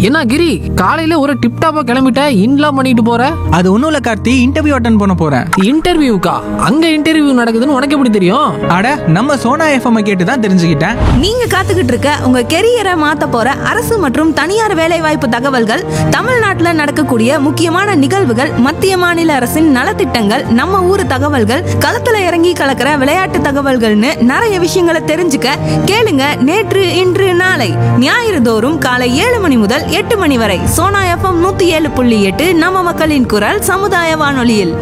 என்ன கிரி காலையில ஒரு டிப் டாப்பா கிளம்பிட்ட இன்லாம் பண்ணிட்டு போற அது ஒன்றும் இல்லை கார்த்தி இன்டர்வியூ அட்டன் பண்ண போகிறேன் இன்டர்வியூக்கா அங்க இன்டர்வியூ நடக்குதுன்னு உனக்கு எப்படி தெரியும் அட நம்ம சோனா எஃப்எம் கேட்டு தான் தெரிஞ்சுக்கிட்டேன் நீங்க காத்துக்கிட்டு இருக்க உங்க கெரியரை மாத்த போற அரசு மற்றும் தனியார் வேலைவாய்ப்பு தகவல்கள் தமிழ்நாட்டுல நடக்கக்கூடிய முக்கியமான நிகழ்வுகள் மத்திய மாநில அரசின் நலத்திட்டங்கள் நம்ம ஊர் தகவல்கள் களத்துல இறங்கி கலக்கிற விளையாட்டு தகவல்கள்னு நிறைய விஷயங்களை தெரிஞ்சுக்க கேளுங்க நேற்று இன்று நாளை ஞாயிறு தோறும் காலை ஏழு மணி முதல் எட்டு மணி வரை சோனா எஃப்எம் நூத்தி ஏழு புள்ளி எட்டு நம்ம மக்களின் குரல் சமுதாய வானொலியில்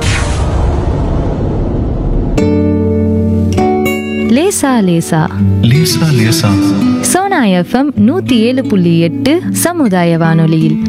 லேசா லேசா லேசா லேசா சோனா எஃப்எம் நூத்தி ஏழு புள்ளி எட்டு சமுதாய வானொலியில்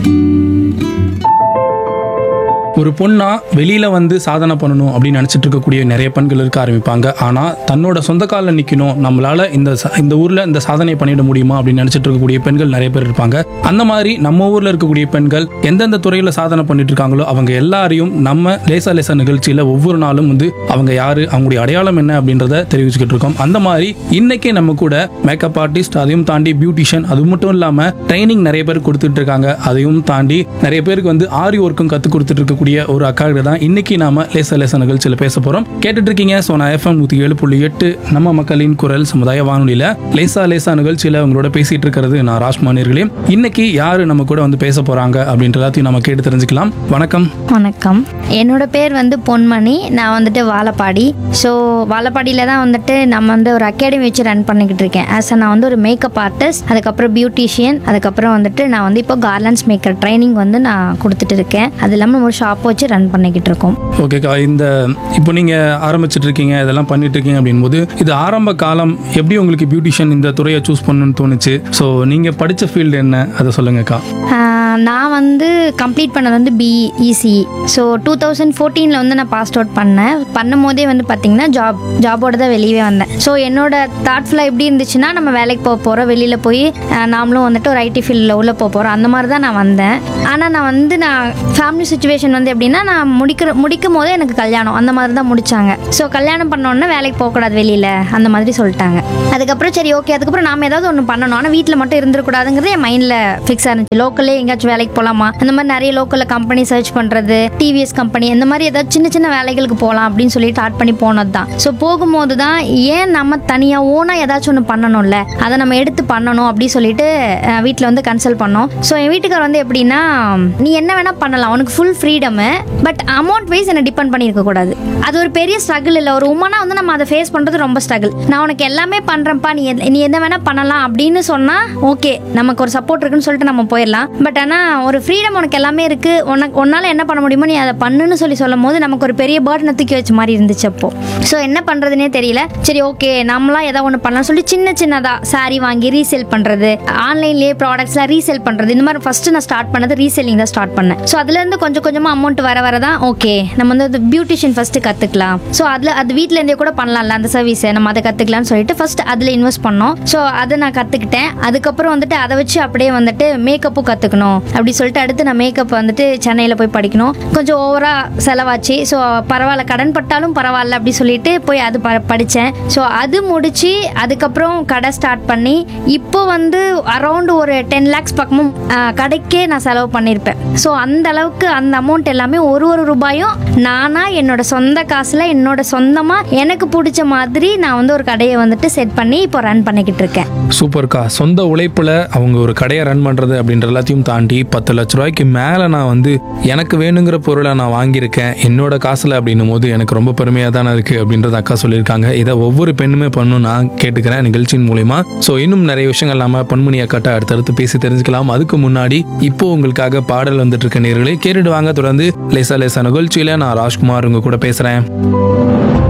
ஒரு பொண்ணா வெளியில வந்து சாதனை பண்ணணும் அப்படின்னு நினைச்சிட்டு இருக்கக்கூடிய நிறைய பெண்கள் இருக்க ஆரம்பிப்பாங்க ஆனா தன்னோட சொந்த காலில் நிக்கணும் நம்மளால இந்த ச- இந்த ஊர்ல இந்த சாதனை பண்ணிட முடியுமா அப்படின்னு நினைச்சிட்டு இருக்கக்கூடிய பெண்கள் நிறைய பேர் இருப்பாங்க அந்த மாதிரி நம்ம ஊர்ல இருக்கக்கூடிய பெண்கள் எந்தெந்த துறையில சாதனை பண்ணிட்டு இருக்காங்களோ அவங்க எல்லாரையும் நம்ம லேசா லேசா நிகழ்ச்சியில ஒவ்வொரு நாளும் வந்து அவங்க யாரு அவங்களுடைய அடையாளம் என்ன அப்படின்றத தெரிவிச்சுக்கிட்டு இருக்கோம் அந்த மாதிரி இன்னைக்கு நம்ம கூட மேக்கப் ஆர்டிஸ்ட் அதையும் தாண்டி பியூட்டிஷியன் அது மட்டும் இல்லாம ட்ரைனிங் நிறைய பேர் கொடுத்துட்டு இருக்காங்க அதையும் தாண்டி நிறைய பேருக்கு வந்து ஆரி ஒர்க்கும் கத்து கொடுத்துட்டு இருக்கக்கூடிய ஒரு அக்கா கிட்ட தான் இன்னைக்கு நாம லேச லேச நிகழ்ச்சியில பேச போறோம் கேட்டுட்டு இருக்கீங்க சோனா எஃப்எம் நூத்தி ஏழு புள்ளி எட்டு நம்ம மக்களின் குரல் சமுதாய வானொலியில லேசா லேசா நிகழ்ச்சியில உங்களோட பேசிட்டு இருக்கிறது நான் ராஜ்மானியர்களே இன்னைக்கு யாரு நம்ம கூட வந்து பேச போறாங்க அப்படின்ற எல்லாத்தையும் நம்ம கேட்டு தெரிஞ்சுக்கலாம் வணக்கம் வணக்கம் என்னோட பேர் வந்து பொன்மணி நான் வந்துட்டு வாழப்பாடி ஸோ வாழப்பாடியில் தான் வந்துட்டு நம்ம வந்து ஒரு அகாடமி வச்சு ரன் பண்ணிக்கிட்டு இருக்கேன் ஆஸ் நான் வந்து ஒரு மேக்கப் ஆர்டிஸ்ட் அதுக்கப்புறம் பியூட்டிஷியன் அதுக்கப்புறம் வந்துட்டு நான் வந்து இப்போ கார்லண்ட்ஸ் மேக்கர் ட்ரைனிங் வந்து நான் கொடுத்துட்டு இருக்கேன் அது இல்லாமல் நம்ம ஒரு ஷாப் வச்சு ரன் பண்ணிக்கிட்டு இருக்கோம் ஓகேக்கா இந்த இப்போ நீங்க ஆரம்பிச்சிட்டு இருக்கீங்க இதெல்லாம் பண்ணிட்டு இருக்கீங்க அப்படின்போது இது ஆரம்ப காலம் எப்படி உங்களுக்கு பியூட்டிஷியன் இந்த துறையை சூஸ் பண்ணணும்னு தோணுச்சு ஸோ நீங்க படிச்ச ஃபீல்டு என்ன அதை சொல்லுங்கக்கா ஆஹ் நான் வந்து கம்ப்ளீட் பண்ணது வந்து பிஇசி ஸோ டூ தௌசண்ட் ஃபோர்டீனில் வந்து நான் பாஸ் அவுட் பண்ணேன் பண்ணும் போதே வந்து பார்த்தீங்கன்னா ஜாப் ஜாபோட தான் வெளியவே வந்தேன் ஸோ என்னோட தாட்ஃபுல்லாக எப்படி இருந்துச்சுன்னா நம்ம வேலைக்கு போக போகிறோம் வெளியில் போய் ஆஹ் நாமளும் வந்துட்டு ஒரு ஐடி ஃபீல்டில் உள்ள போக போகிறோம் அந்த மாதிரி தான் நான் வந்தேன் ஆனால் நான் வந்து நான் ஃபேமிலி சுச்சுவேஷன் வந்து எப்படின்னா நான் முடிக்கிற முடிக்கும் போதே எனக்கு கல்யாணம் அந்த மாதிரி தான் முடிச்சாங்க ஸோ கல்யாணம் பண்ணோன்னே வேலைக்கு போகக்கூடாது வெளியில் அந்த மாதிரி சொல்லிட்டாங்க அதுக்கப்புறம் சரி ஓகே அதுக்கப்புறம் நாம ஏதாவது ஒன்று பண்ணணும் ஆனால் வீட்டில் மட்டும் இருந்துடக்கூடாதுங்கிறது என் மைண்டில் ஃபிக்ஸ் இருந்துச்சு லோக்கல்லே எங்கேயாச்சும் வேலைக்கு போகலாமா அந்த மாதிரி நிறைய லோக்கலில் கம்பெனி சர்ச் பண்ணுறது டிவிஎஸ் கம்பெனி இந்த மாதிரி ஏதாவது சின்ன சின்ன வேலைகளுக்கு போகலாம் அப்படின்னு சொல்லி ஸ்டார்ட் பண்ணி போனது தான் ஸோ போகும்போது தான் ஏன் நம்ம தனியாக ஓனாக ஏதாச்சும் ஒன்று பண்ணணும்ல அதை நம்ம எடுத்து பண்ணணும் அப்படின்னு சொல்லிட்டு வீட்டில் வந்து கன்சல்ட் பண்ணோம் ஸோ என் வீட்டுக்கார் வந்து எப்படின்னா நீ என்ன வேணால் பண்ணலாம் உனக்கு full freedom but amount wise என்னை டிபெண்ட் பண்ணியிருக்க கூடாது அது ஒரு பெரிய ஸ்ட்ரகிள் இல்லை ஒரு உமனாக வந்து நம்ம அதை ஃபேஸ் பண்ணுறது ரொம்ப ஸ்ட்ரகிள் நான் உனக்கு எல்லாமே பண்ணுறேன்ப்பா நீ எத- நீ என்ன வேணால் பண்ணலாம் அப்படின்னு சொன்னால் ஓகே நமக்கு ஒரு சப்போர்ட் இருக்குன்னு சொல்லிட்டு நம்ம போயிடலாம் பட் ஆனால் ஒரு ஃப்ரீடம் உனக்கு எல்லாமே இருக்குது உனக்கு உன்னால் என்ன பண்ண முடியுமோ நீ அதை பண்ணுன்னு சொல்லி சொல்லும் போது நமக்கு ஒரு பெரிய பேர்டனை தூக்கி வச்ச மாதிரி இருந்துச்சு அப்போ ஸோ என்ன பண்ணுறதுனே தெரியல சரி ஓகே நம்மளாம் ஏதாவது ஒன்று பண்ணலாம் சொல்லி சின்ன சின்னதாக saree வாங்கி ரீசேல் பண்ணுறது ஆன்லைன்லேயே ப்ராடக்ட்ஸ்லாம் ரீசேல் பண்ணுறது இந்த மாதிரி ஃபஸ்ட்டு நான் ஸ்டார்ட் பண்ணது ரீசேலிங் தான் ஸ்டார்ட் பண்ணேன் ஸோ அதுலேருந்து கொஞ்சம் கொஞ்சமாக அமௌண்ட் வர வர தான் ஓகே நம்ம வந்து பியூட்டிஷியன் ஃபஸ்ட்டு கற்றுக்கலாம் ஸோ அதில் அது வீட்ல இருந்தே கூட பண்ணலாம்ல அந்த சர்வீஸை நம்ம அதை கற்றுக்கலாம்னு சொல்லிட்டு ஃபர்ஸ்ட் அதில் இன்வெஸ்ட் பண்ணோம் ஸோ அதை நான் கற்றுக்கிட்டேன் அதுக்கப்புறம் வந்துட்டு அதை வச்சு அப்படியே வந்துட்டு மேக்கப்பும் கற்றுக்கணும் அப்படி சொல்லிட்டு அடுத்து நான் மேக்கப் வந்துட்டு சென்னையில் போய் படிக்கணும் கொஞ்சம் ஓவராக செலவாச்சு ஸோ பரவாயில்ல கடன் பட்டாலும் பரவாயில்ல அப்படி சொல்லிட்டு போய் அது ப படித்தேன் ஸோ அது முடிச்சு அதுக்கப்புறம் கடை ஸ்டார்ட் பண்ணி இப்போ வந்து அரௌண்ட் ஒரு டென் லேக்ஸ் பக்கமும் ஆ, கடைக்கே நான் செலவு பண்ணியிருப்பேன் ஸோ அந்த அளவுக்கு அந்த அமௌண்ட் எல்லாமே ஒரு ஒரு ரூபாயும் நானாக என்னோட சொந்த காசில் என்னோட சொந்தமாக எனக்கு பிடிச்ச மாதிரி நான் வந்து ஒரு கடையை வந்துட்டு செட் பண்ணி இப்போ ரன் பண்ணிக்கிட்டு இருக்கேன் சூப்பர்க்கா சொந்த உழைப்புல அவங்க ஒரு கடையை ரன் பண்றது அப்படின்ற எல்லாத்தையும் தாண்டி பத்து லட்ச ரூபாய்க்கு மேல நான் வந்து எனக்கு வேணுங்கிற பொருளை நான் வாங்கியிருக்கேன் என்னோட காசுல அப்படின்னும் போது எனக்கு ரொம்ப பெருமையா தானே இருக்கு அப்படின்றத அக்கா சொல்லியிருக்காங்க இதை ஒவ்வொரு பெண்ணுமே பண்ணணும் நான் கேட்டுக்கிறேன் நிகழ்ச்சியின் மூலியமா ஸோ இன்னும் நிறைய விஷயங்கள் நாம பொன்முனி அக்காட்ட அடுத்தடுத்து பேசி தெரிஞ்சுக்கலாம் அதுக்கு முன்னாடி இப்போ உங்களுக்காக பாடல் வந்துட்டு இருக்க நேர்களே கேட்டுட்டு வாங்க தொடர்ந்து லேசா லேசா நிகழ்ச்சியில நான் ராஜ்குமார் உங்க கூட பேசுறேன்